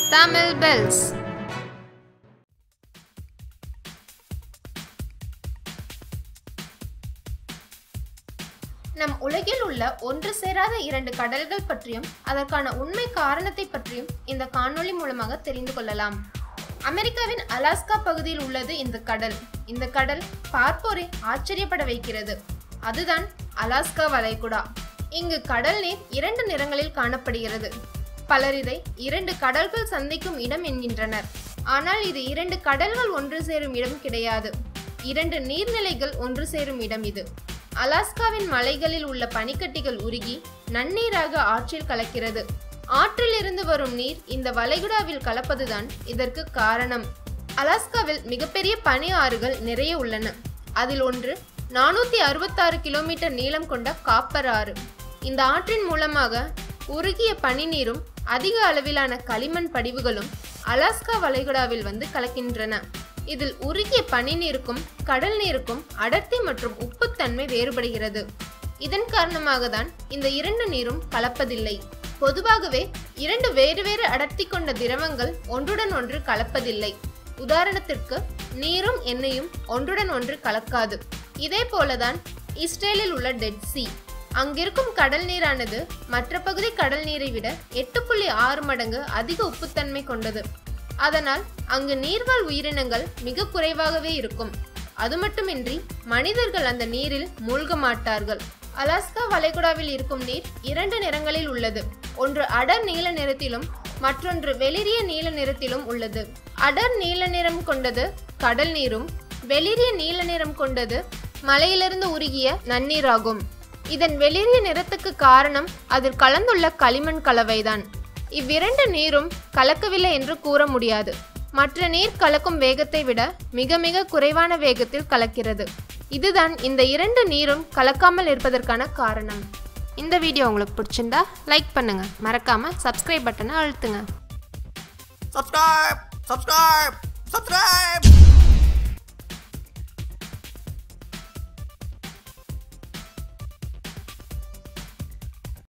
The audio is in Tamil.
Tamil Bells. நம் உலகில் உள்ள ஒன்று சேராத இரண்டு கடல்கள் பற்றியும் அதற்கான உண்மை காரணத்தை பற்றியும் இந்த காணொளி மூலமாக தெரிந்து கொள்ளலாம் அமெரிக்காவின் அலாஸ்கா பகுதியில் உள்ளது இந்த கடல் இந்த கடல் பார்ப்போரை ஆச்சரியப்பட வைக்கிறது அதுதான் அலாஸ்கா வளைகுடா இங்கு கடல் நீர் இரண்டு நிறங்களில் காணப்படுகிறது பலர் இதை இரண்டு கடல்கள் சந்திக்கும் இடம் என்கின்றனர் ஆனால் இது இரண்டு கடல்கள் ஒன்று சேரும் இடம் கிடையாது இரண்டு நீர்நிலைகள் ஒன்று சேரும் இடம் இது அலாஸ்காவின் மலைகளில் உள்ள பனிக்கட்டிகள் உருகி நன்னீராக ஆற்றில் கலக்கிறது ஆற்றில் இருந்து வரும் நீர் இந்த வளைகுடாவில் கலப்பதுதான் இதற்கு காரணம் அலாஸ்காவில் மிகப்பெரிய பனி ஆறுகள் நிறைய உள்ளன அதில் ஒன்று நானூத்தி அறுபத்தாறு கிலோமீட்டர் நீளம் கொண்ட காப்பர் ஆறு இந்த ஆற்றின் மூலமாக உருகிய பனிநீரும் அதிக அளவிலான களிமண் படிவுகளும் அலாஸ்கா வளைகுடாவில் வந்து கலக்கின்றன இதில் உருகிய பனிநீருக்கும் கடல் நீருக்கும் அடர்த்தி மற்றும் உப்புத்தன்மை வேறுபடுகிறது இதன் காரணமாக தான் இந்த இரண்டு நீரும் கலப்பதில்லை பொதுவாகவே இரண்டு வேறு வேறு அடர்த்தி கொண்ட திரவங்கள் ஒன்றுடன் ஒன்று கலப்பதில்லை உதாரணத்திற்கு நீரும் எண்ணெயும் ஒன்றுடன் ஒன்று கலக்காது இதே போலதான் இஸ்ரேலில் உள்ள டெட் சி அங்கிருக்கும் கடல் நீரானது மற்ற பகுதி கடல் நீரை விட எட்டு புள்ளி ஆறு மடங்கு அதிக உப்புத்தன்மை கொண்டது அதனால் அங்கு நீர்வாழ் உயிரினங்கள் மிக குறைவாகவே இருக்கும் அது மட்டுமின்றி மனிதர்கள் அந்த நீரில் மூழ்க மாட்டார்கள் அலாஸ்கா வளைகுடாவில் இருக்கும் நீர் இரண்டு நிறங்களில் உள்ளது ஒன்று அடர் நீல நிறத்திலும் மற்றொன்று வெளிரிய நீல நிறத்திலும் உள்ளது அடர் நீல நிறம் கொண்டது கடல் நீரும் வெளிரிய நீல நிறம் கொண்டது மலையிலிருந்து உருகிய நன்னீராகும் இதன் வெளிரிய நிறத்துக்கு காரணம் அதில் கலந்துள்ள களிமண் கலவைதான் இவ்விரண்டு நீரும் கலக்கவில்லை என்று கூற முடியாது மற்ற நீர் கலக்கும் வேகத்தை விட மிக மிக குறைவான வேகத்தில் கலக்கிறது இதுதான் இந்த இரண்டு நீரும் கலக்காமல் இருப்பதற்கான காரணம் இந்த வீடியோ உங்களுக்கு பிடிச்சிருந்தா லைக் பண்ணுங்க மறக்காம சப்ஸ்கிரைப் பட்டனை அழுத்துங்க subscribe subscribe subscribe